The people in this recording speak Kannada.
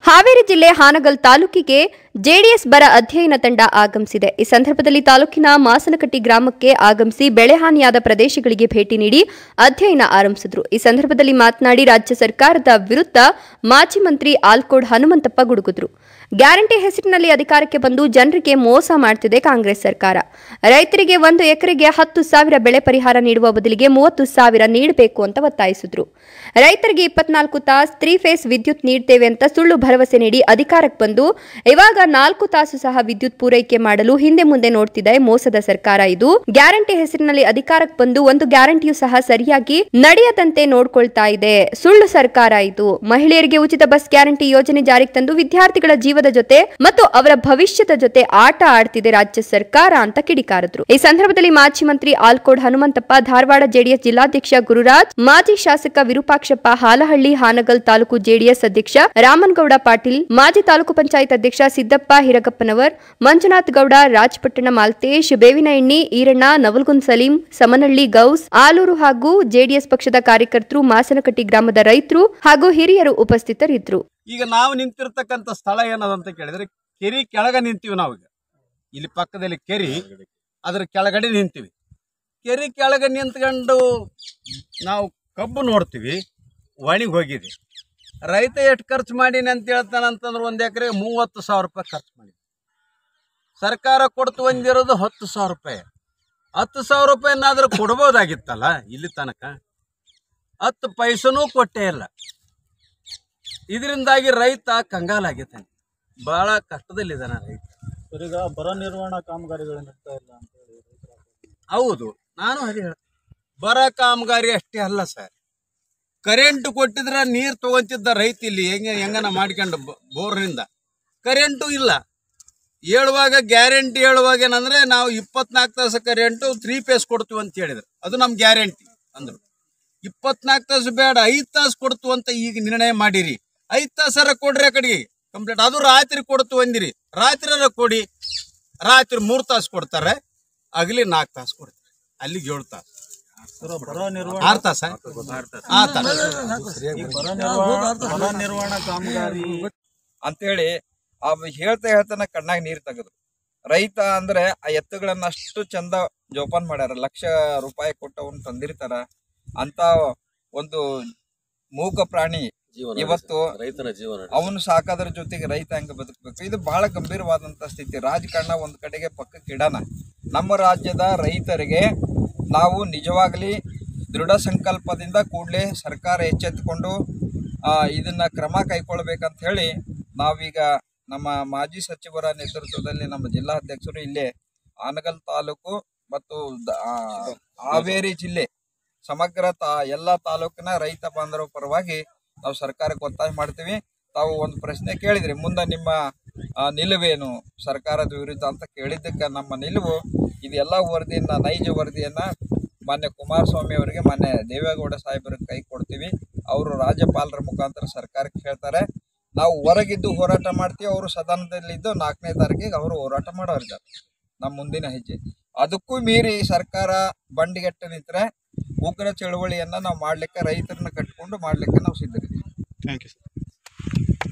ಹಾವೇರಿ ಜಿಲ್ಲೆ ಹಾನಗಲ್ ತಾಲೂಕಿಗೆ ಜೆಡಿಎಸ್ ಬರ ಅಧ್ಯಯನ ತಂಡ ಆಗಮಿಸಿದೆ ಈ ಸಂದರ್ಭದಲ್ಲಿ ತಾಲೂಕಿನ ಮಾಸನಕಟ್ಟಿ ಗ್ರಾಮಕ್ಕೆ ಆಗಮಿಸಿ ಬೆಳೆ ಹಾನಿಯಾದ ಪ್ರದೇಶಗಳಿಗೆ ಭೇಟಿ ನೀಡಿ ಅಧ್ಯಯನ ಆರಂಭಿಸಿದ್ರು ಈ ಸಂದರ್ಭದಲ್ಲಿ ಮಾತನಾಡಿ ರಾಜ್ಯ ಸರ್ಕಾರದ ವಿರುದ್ಧ ಮಾಜಿ ಮಂತ್ರಿ ಆಲ್ಕೋಡ್ ಹನುಮಂತಪ್ಪ ಗುಡುಗಿದ್ರು ಗ್ಯಾರಂಟಿ ಹೆಸರಿನಲ್ಲಿ ಅಧಿಕಾರಕ್ಕೆ ಬಂದು ಜನರಿಗೆ ಮೋಸ ಮಾಡ್ತಿದೆ ಕಾಂಗ್ರೆಸ್ ಸರ್ಕಾರ ರೈತರಿಗೆ ಒಂದು ಎಕರೆಗೆ ಹತ್ತು ಸಾವಿರ ಬೆಳೆ ಪರಿಹಾರ ನೀಡುವ ಬದಲಿಗೆ ಮೂವತ್ತು ಸಾವಿರ ನೀಡಬೇಕು ಅಂತ ಒತ್ತಾಯಿಸಿದ್ರು ರೈತರಿಗೆ ಇಪ್ಪತ್ನಾಲ್ಕು ತಾಸು ತ್ರೀ ಫೇಸ್ ವಿದ್ಯುತ್ ನೀಡ್ತೇವೆ ಅಂತ ಸುಳ್ಳು ಭರವಸೆ ನೀಡಿ ಅಧಿಕಾರಕ್ಕೆ ಬಂದು ಇವಾಗ ನಾಲ್ಕು ತಾಸು ಸಹ ವಿದ್ಯುತ್ ಪೂರೈಕೆ ಮಾಡಲು ಹಿಂದೆ ಮುಂದೆ ನೋಡ್ತಿದೆ ಮೋಸದ ಸರ್ಕಾರ ಇದು ಗ್ಯಾರಂಟಿ ಹೆಸರಿನಲ್ಲಿ ಅಧಿಕಾರಕ್ಕೆ ಬಂದು ಒಂದು ಗ್ಯಾರಂಟಿಯೂ ಸಹ ಸರಿಯಾಗಿ ನಡೆಯದಂತೆ ನೋಡ್ಕೊಳ್ತಾ ಇದೆ ಸುಳ್ಳು ಸರ್ಕಾರ ಇದು ಮಹಿಳೆಯರಿಗೆ ಉಚಿತ ಬಸ್ ಗ್ಯಾರಂಟಿ ಯೋಜನೆ ಜಾರಿಗೆ ತಂದು ವಿದ್ಯಾರ್ಥಿಗಳ ಜೀವದ ಜೊತೆ ಮತ್ತು ಅವರ ಭವಿಷ್ಯದ ಜೊತೆ ಆಟ ಆಡ್ತಿದೆ ರಾಜ್ಯ ಸರ್ಕಾರ ಅಂತ ಕಿಡಿಕಾರಿದ್ರು ಈ ಸಂದರ್ಭದಲ್ಲಿ ಮಾಜಿ ಮಂತ್ರಿ ಆಲ್ಕೋಡ್ ಹನುಮಂತಪ್ಪ ಧಾರವಾಡ ಜೆಡಿಎಸ್ ಜಿಲ್ಲಾಧ್ಯಕ್ಷ ಗುರುರಾಜ್ ಮಾಜಿ ಶಾಸಕ ವಿರೂಪಾಕ್ಷಪ್ಪ ಹಾಲಹಳ್ಳಿ ಹಾನಗಲ್ ತಾಲೂಕು ಜೆಡಿಎಸ್ ಅಧ್ಯಕ್ಷ ರಾಮನಗೌಡ ಪಾಟೀಲ್ ಮಾಜಿ ತಾಲೂಕು ಪಂಚಾಯತ್ ಅಧ್ಯಕ್ಷ ಸಿದ್ದಪ್ಪ ಹಿರಗಪ್ಪನವರ್ ಮಂಜುನಾಥ್ ಗೌಡ ರಾಜಪಟ್ಟಣ ಮಾಲ್ತೇಶ್ ಬೇವಿನ ಎಣ್ಣಿ ಈರಣ್ಣ ನವಲ್ಗುನ್ ಸಲೀಂ ಸಮನಹಳ್ಳಿ ಗೌಸ್ ಆಲೂರು ಹಾಗೂ ಜೆಡಿಎಸ್ ಪಕ್ಷದ ಕಾರ್ಯಕರ್ತರು ಮಾಸನಕಟ್ಟಿ ಗ್ರಾಮದ ರೈತರು ಹಾಗೂ ಹಿರಿಯರು ಉಪಸ್ಥಿತರಿದ್ದರು ಈಗ ನಾವು ನಿಂತಿರ್ತಕ್ಕಂಥ ಸ್ಥಳ ಏನದಂತ ಕೇಳಿದ್ರೆ ಕೆರಿ ಕೆಳಗ ನಿಂತೀವಿ ನಾವು ಈಗ ಇಲ್ಲಿ ಪಕ್ಕದಲ್ಲಿ ಕೆರಿ ಅದ್ರ ಕೆಳಗಡೆ ನಿಂತೀವಿ ಕೆರಿ ಕೆಳಗೆ ನಿಂತ್ಕೊಂಡು ನಾವು ಕಬ್ಬು ನೋಡ್ತೀವಿ ಒಣಗಿ ಹೋಗಿದೆ ರೈತ ಎಷ್ಟು ಖರ್ಚು ಮಾಡೀನಿ ಅಂತ ಹೇಳ್ತಾನಂತಂದ್ರೆ ಒಂದು ಎಕರೆ ಮೂವತ್ತು ಸಾವಿರ ರೂಪಾಯಿ ಖರ್ಚು ಮಾಡಿ ಸರ್ಕಾರ ಕೊಡ್ತು ಬಂದಿರೋದು ಹತ್ತು ಸಾವಿರ ರೂಪಾಯಿ ಹತ್ತು ಸಾವಿರ ರೂಪಾಯಿನಾದ್ರೂ ಕೊಡ್ಬೋದಾಗಿತ್ತಲ್ಲ ಇಲ್ಲಿ ತನಕ ಹತ್ತು ಪೈಸನೂ ಕೊಟ್ಟೇ ಇಲ್ಲ ಇದರಿಂದಾಗಿ ರೈತ ಕಂಗಾಲಾಗಿದ್ದಾನೆ ಬಹಳ ಕಷ್ಟದಲ್ಲಿದ್ದಾನೆ ರೈತ ಸರ್ ಈಗ ಬರ ನಿರ್ವಹಣಾ ಕಾಮಗಾರಿಗಳು ನಡೀತಾ ಇಲ್ಲ ಅಂತ ಹೇಳಿ ರೈತರ ಹೌದು ನಾನು ಅದೇ ಹೇಳ್ತೀನಿ ಬರ ಕಾಮಗಾರಿ ಅಷ್ಟೇ ಅಲ್ಲ ಸರ್ ಕರೆಂಟ್ ಕೊಟ್ಟಿದ್ರೆ ನೀರು ತಗೊಂತಿದ್ದ ರೈತ ಇಲ್ಲಿ ಹೆಂಗೆ ಹೆಂಗನ ಮಾಡ್ಕೊಂಡು ಬ- ಬೋರ್ನಿಂದ ಕರೆಂಟು ಇಲ್ಲ ಹೇಳುವಾಗ ಗ್ಯಾರಂಟಿ ಹೇಳುವಾಗ ಏನಂದ್ರೆ ನಾವು ಇಪ್ಪತ್ನಾಲ್ಕು ತಾಸು ಕರೆಂಟು ತ್ರೀ ಪೇಸ್ ಕೊಡ್ತೀವಿ ಅಂತ ಹೇಳಿದ್ರು ಅದು ನಮ್ಮ ಗ್ಯಾರಂಟಿ ಅಂದ್ರು ಇಪ್ಪತ್ನಾಲ್ಕು ತಾಸು ಬೇಡ ಐದು ತಾಸು ಕೊಡ್ತು ಅಂತ ಈಗ ನಿರ್ಣಯ ಮಾಡಿರಿ ಐದು ತಾಸರ ಕೊಡ್ರಿ ಆ ಕಡೆಗೆ ಕಂಪ್ಲೀಟ್ ಅದು ರಾತ್ರಿ ಕೊಡ್ತು ಅಂದಿರಿ ರಾತ್ರಿರ ಕೊಡಿ ರಾತ್ರಿ ಮೂರು ತಾಸು ಕೊಡ್ತಾರೆ ಆಗಲಿ ನಾಲ್ಕು ತಾಸು ಕೊಡ್ತಾರೆ ಅಲ್ಲಿಗೆ ಏಳು ತಾಸು ಸರ್ ಬರ ನಿರ್ವಹಣಾ ಆರು ತಾಸ ಆ ತಾಸು ಈ ಬರ ನಿರ್ವಹಣಾ ಬರ ನಿರ್ವಹಣಾ ಕಾಮಗಾರಿ ಅಂತೇಳಿ ಅವ್ ಹೇಳ್ತಾ ಹೇಳ್ತಾನೆ ಕಣ್ಣಾಗ ನೀರ್ ತೆಗೆದ್ರು ರೈತ ಅಂದ್ರೆ ಆ ಎತ್ತುಗಳನ್ನ ಅಷ್ಟು ಚಂದ ಜೋಪಾನ ಮಾಡ್ಯಾರ ಲಕ್ಷ ರೂಪಾಯಿ ಕೊಟ್ಟು ಅವನ್ ತಂದಿರ್ತಾರ ಅಂತ ಒಂದು ಮೂಕ ಪ್ರಾಣಿ ಇವತ್ತು ರೈತನ ಜೀವನ ಅವನು ಸಾಕೋದ್ರ ಜೊತೆಗೆ ರೈತ ಹೆಂಗ ಬದುಕಬೇಕು ಇದು ಬಹಳ ಗಂಭೀರವಾದಂತ ಸ್ಥಿತಿ ರಾಜಕಾರಣ ಒಂದ್ ಕಡೆಗೆ ಪಕ್ಕಕ್ಕೆ ಇಡೋಣ ನಮ್ಮ ರಾಜ್ಯದ ರೈತರಿಗೆ ನಾವು ನಿಜವಾಗ್ಲಿ ದೃಢ ಸಂಕಲ್ಪದಿಂದ ಕೂಡಲೇ ಸರ್ಕಾರ ಎಚ್ಚೆತ್ತುಕೊಂಡು ಆ, ಇದನ್ನ ಕ್ರಮ ಕೈಗೊಳ್ಬೇಕಂತ ಹೇಳಿ ನಾವೀಗ ನಮ್ಮ ಮಾಜಿ ಸಚಿವರ ನೇತೃತ್ವದಲ್ಲಿ ನಮ್ಮ ಜಿಲ್ಲಾಧ್ಯಕ್ಷರು ಇಲ್ಲೇ ಆನಗಲ್ ತಾಲೂಕು ಮತ್ತು ದ- ಆ, ಹಾವೇರಿ ಜಿಲ್ಲೆ ಸಮಗ್ರ ತಾ ಎಲ್ಲ ತಾಲೂಕಿನ ರೈತ ಬಾಂಧವರ ಪರವಾಗಿ ನಾವು ಸರ್ಕಾರಕ್ಕೆ ಒತ್ತಾಯ ಮಾಡ್ತೀವಿ ತಾವು ಒಂದು ಪ್ರಶ್ನೆ ಕೇಳಿದ್ರಿ ಮುಂದೆ ನಿಮ್ಮ ಆ, ನಿಲುವೇನು ಸರ್ಕಾರದ ವಿರುದ್ಧ ಅಂತ ಕೇಳಿದ್ದಕ್ಕೆ ನಮ್ಮ ನಿಲುವು ಇದೆಲ್ಲ ವರದಿಯನ್ನ ನೈಜ ವರದಿಯನ್ನ ಮಾನ್ಯ ಕುಮಾರಸ್ವಾಮಿ ಅವರಿಗೆ ಮಾನ್ಯ ದೇವೇಗೌಡ ಸಾಹೇಬರಿಗೆ ಕೈ ಕೊಡ್ತೀವಿ ಅವರು ರಾಜ್ಯಪಾಲರ ಮುಖಾಂತರ ಸರ್ಕಾರಕ್ಕೆ ಹೇಳ್ತಾರೆ ನಾವು ಹೊರಗಿದ್ದು ಹೋರಾಟ ಮಾಡ್ತೀವಿ ಅವರು ಸದನದಲ್ಲಿದ್ದು ನಾಲ್ಕನೇ ತಾರೀಕಿಗೆ ಅವರು ಹೋರಾಟ ಮಾಡೋರಿದ್ದಾರೆ ನಮ್ಮ ಮುಂದಿನ ಹೆಜ್ಜೆ ಅದಕ್ಕೂ ಮೀರಿ ಸರ್ಕಾರ ಬಂಡಿಗೆಟ್ಟ ನಿಂತರೆ ಉಗ್ರ ಚಳವಳಿಯನ್ನ ನಾವು ಮಾಡ್ಲಿಕ್ಕೆ ರೈತರನ್ನ ಕಟ್ಕೊಂಡು ಮಾಡ್ಲಿಕ್ಕೆ ನಾವು ಸಿದ್ಧರಿದ್ದೀವಿ ಥ್ಯಾಂಕ್ ಯು ಸರ್